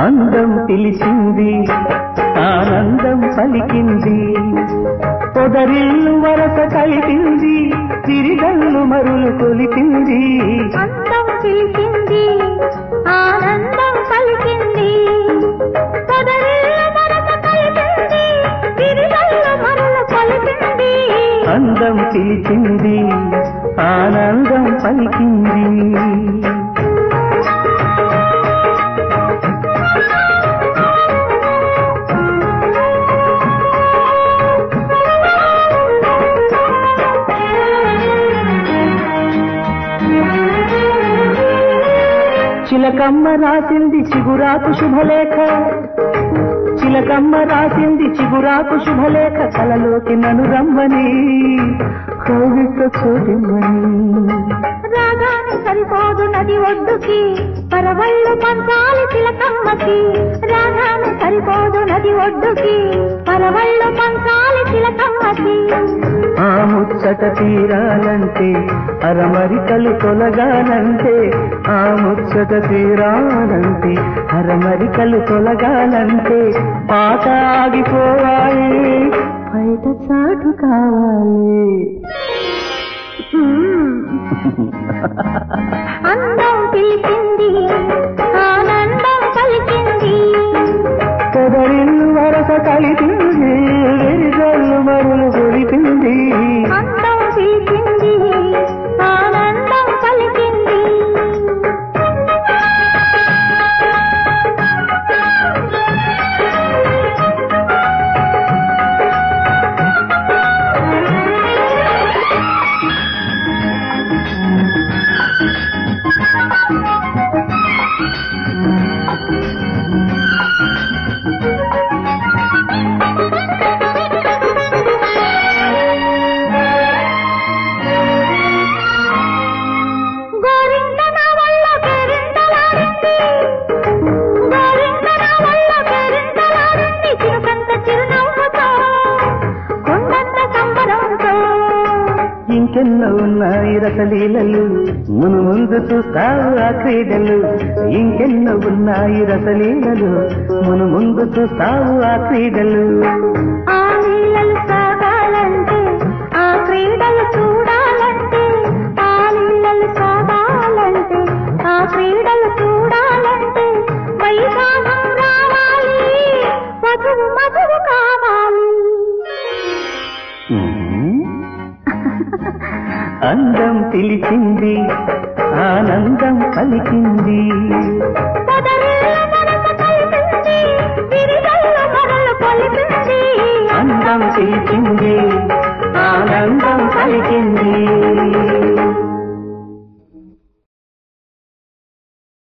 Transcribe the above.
అందం పిలిచింది ఆనందం పలికింది పొదరిల్లు వరస కలిపింది తిరిగల్లు మరులు కొలిపింది అందం పిలిచింది ఆనందం పలికింది పొదరిల్ల మనసు కలిపింది తిరిగల్ల మరల పలికింది అందం పిలిచింది ఆనందం పలికింది చిలకమ్మ రాసింది చిగురాకు శుభలేఖ చిలకమ్మ రాసింది చిగురాకు శుభలేఖ కలలోకి నన్ను రమ్మని కోవిత చోటిమ్మని రాగానే సరిపోదు నది ఒడ్డుకి పరవళ్ళు పంచాలి చిలకమ్మకి రాగానే సరిపోదు నది ఒడ్డుకి పరవళ్ళు పంచాలి చిలకమ్మకి ఆ ముచ్చట తీరాలంటే అరమరికలు తొలగాలంటే ఆ ముచ్చట తీరాలంటే అరమరికలు తొలగాలంటే పాట ఆగిపోవాలి బయట చాటు కావాలి అందం పిలిచింది ఆనందం పలికింది పొదరిల్లు వరస కలిపింది వెరిజల్లు మరులు కొలిపింది అందం పిలిచింది ఆనందం పలికింది గోరింట నా వల్ల పేరింటలాడింది గోరింట నా వల్ల పేరింటలాడింది చిరుకంత చిరునవ్వుతో కొండంత సంబరంతో ఇంకెన్నో ఉన్నాయి రసలీలలు మును ముందు చూస్తావు ఆ క్రీడలు ఇంకెన్నో ఉన్నాయి రసలీలలు మును ముందు చూస్తావు ఆ క్రీడలు ఆ లీలలు సాగాలంటే ఆ క్రీడలు చూడాలంటే ఆ లీలలు సాగాలంటే ఆ క్రీడలు చూడాలంటే వైశాఖం రావాలి వధువు మధువు కావాలి అందం పిలిచింది ఆనందం పలికింది పొదరిల్ల మనసు కలిపింది విరిగల్ల మరలు కొలిపింది అందం పిలిచింది ఆనందం పలికింది